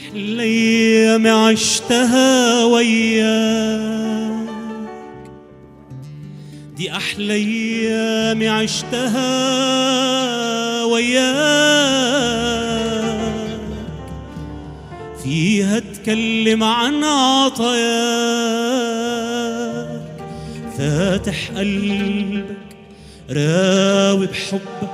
أحلى أيام عشتها وياك دي أحلى أيام عشتها وياك فيها اتكلم عن عطاياك فاتح قلبك راوي بحبك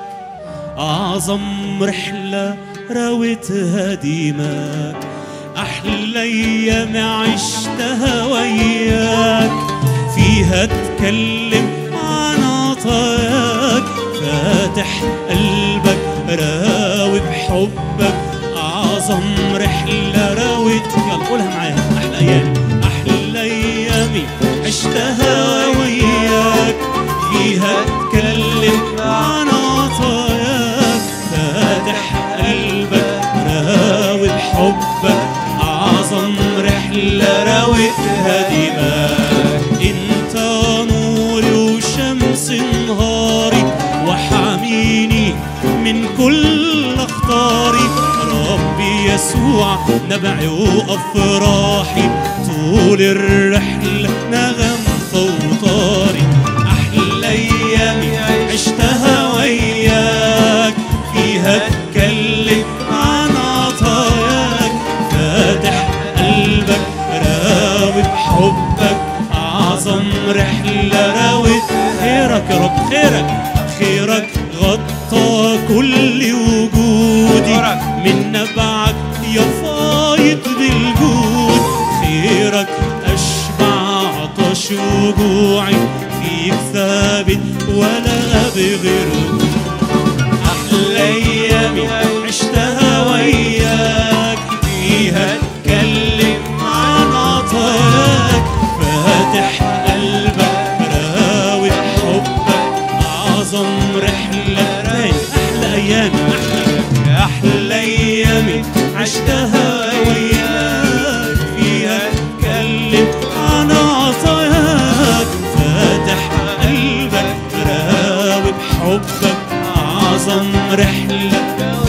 أعظم رحلة راوتها ديماك أحلى أيام عشتها وياك فيها اتكلم عن عطاياك فاتح قلبك راوي بحبك أعظم رحلة راوت يلا قولها معايا أحلى أيام أحلى أيامي عشتها وياك فيها اتكلم عن عطاياك فاتح قلبك راوي بحبك أعظم رحلة راوتها دماغ أنت نوري وشمس نهاري وحاميني من كل أخطاري ربي يسوع نبعي وأفراحي طول الرحلة نغم فوطاري أحلى أيامي عشتها وياك فيها اتكلم عن عطاياك فاتح قلبك راوي بحبك أعظم رحلة راوت خيرك يا رب خيرك خيرك غطى كل وجودي من نبعك يا فايض بالجود خيرك أشبع عطش وجوعي فيك ثابت ولا بغير أحلى أيامي عشتها وياك فيها اتكلم عن عطاياك فاتح قلبك راوي حبك أعظم رحلة تاني أحلى أيامي أحلى أحلى أيامي عشتها وياك فيها اتكلم عن عطاياك فاتح قلبك راوي بحبك أعظم رحلة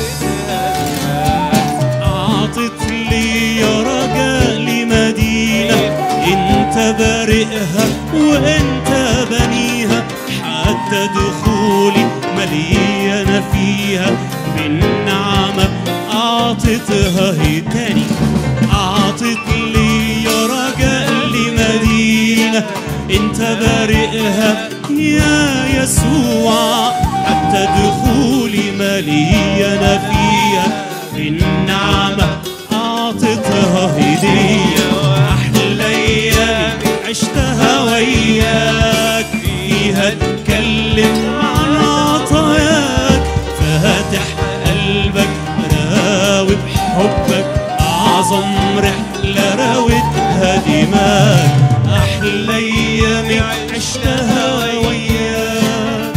أعطت لي يا رجاء مدينة أنت بارئها وأنت بنيها حتى دخولي مليانة فيها بالنعمة أعطتها هي تاني أعطت لي يا رجاء مدينة أنت بارئها يا يسوع حتى دخولي مليانة فيها بالنعمة أعطتها هدية أحلى أيام عشتها وياك فيها اتكلم عن عطاياك فاتح قلبك راوي بحبك أعظم رحلة راوتها دماغ أحلى أيامي عشتها وياك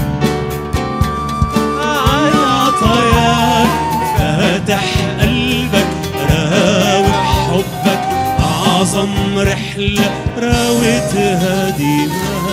عن عطاياك فاتح قلبك راوي بحبك أعظم رحلة راوتها دماغ